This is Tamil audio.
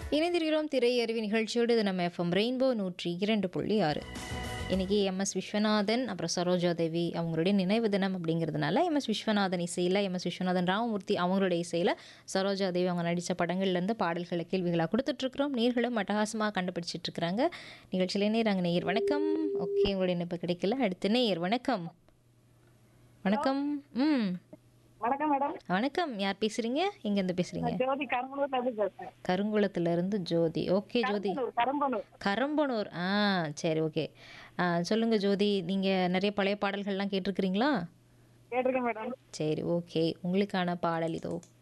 இணைந்திருக்கிறோம் திரையறிவி நிகழ்ச்சியோடு இது நம்ம எஃப்எம் ரெயின்போ நூற்றி இரண்டு புள்ளி ஆறு இன்றைக்கி எம்எஸ் விஸ்வநாதன் அப்புறம் சரோஜா தேவி அவங்களுடைய நினைவு தினம் அப்படிங்கிறதுனால எம்எஸ் விஸ்வநாதன் இசையில் எம்எஸ் விஸ்வநாதன் ராமமூர்த்தி அவங்களுடைய இசையில் சரோஜா தேவி அவங்க நடித்த படங்கள்லேருந்து பாடல்களை கேள்விகளாக கொடுத்துட்ருக்குறோம் நேர்களும் அட்டகாசமாக கண்டுபிடிச்சிட்டு இருக்கிறாங்க நிகழ்ச்சியிலே நேராங்க நேயர் வணக்கம் ஓகே உங்களுடைய இணைப்பு கிடைக்கல அடுத்து நேயர் வணக்கம் வணக்கம் ம் வணக்கம் மேடம் வணக்கம் யார் பேசுகிறீங்க எங்கேருந்து பேசுகிறீங்க ஜோதி கரும்பலூர்ல இருந்து பேசுறேன் கருங்குளத்துல இருந்து ஜோதி ஓகே ஜோதி கரும்பலூர், கரும்பலூர் கரம்பனூர் ஆ சரி ஓகே ஆ சொல்லுங்க ஜோதி நீங்கள் நிறைய பழைய பாடல்கள்லாம் கேட்டிருக்கிறீங்களா கேட்டிருக்கேன் மேடம் சரி ஓகே உங்களுக்கான பாடல் இதோ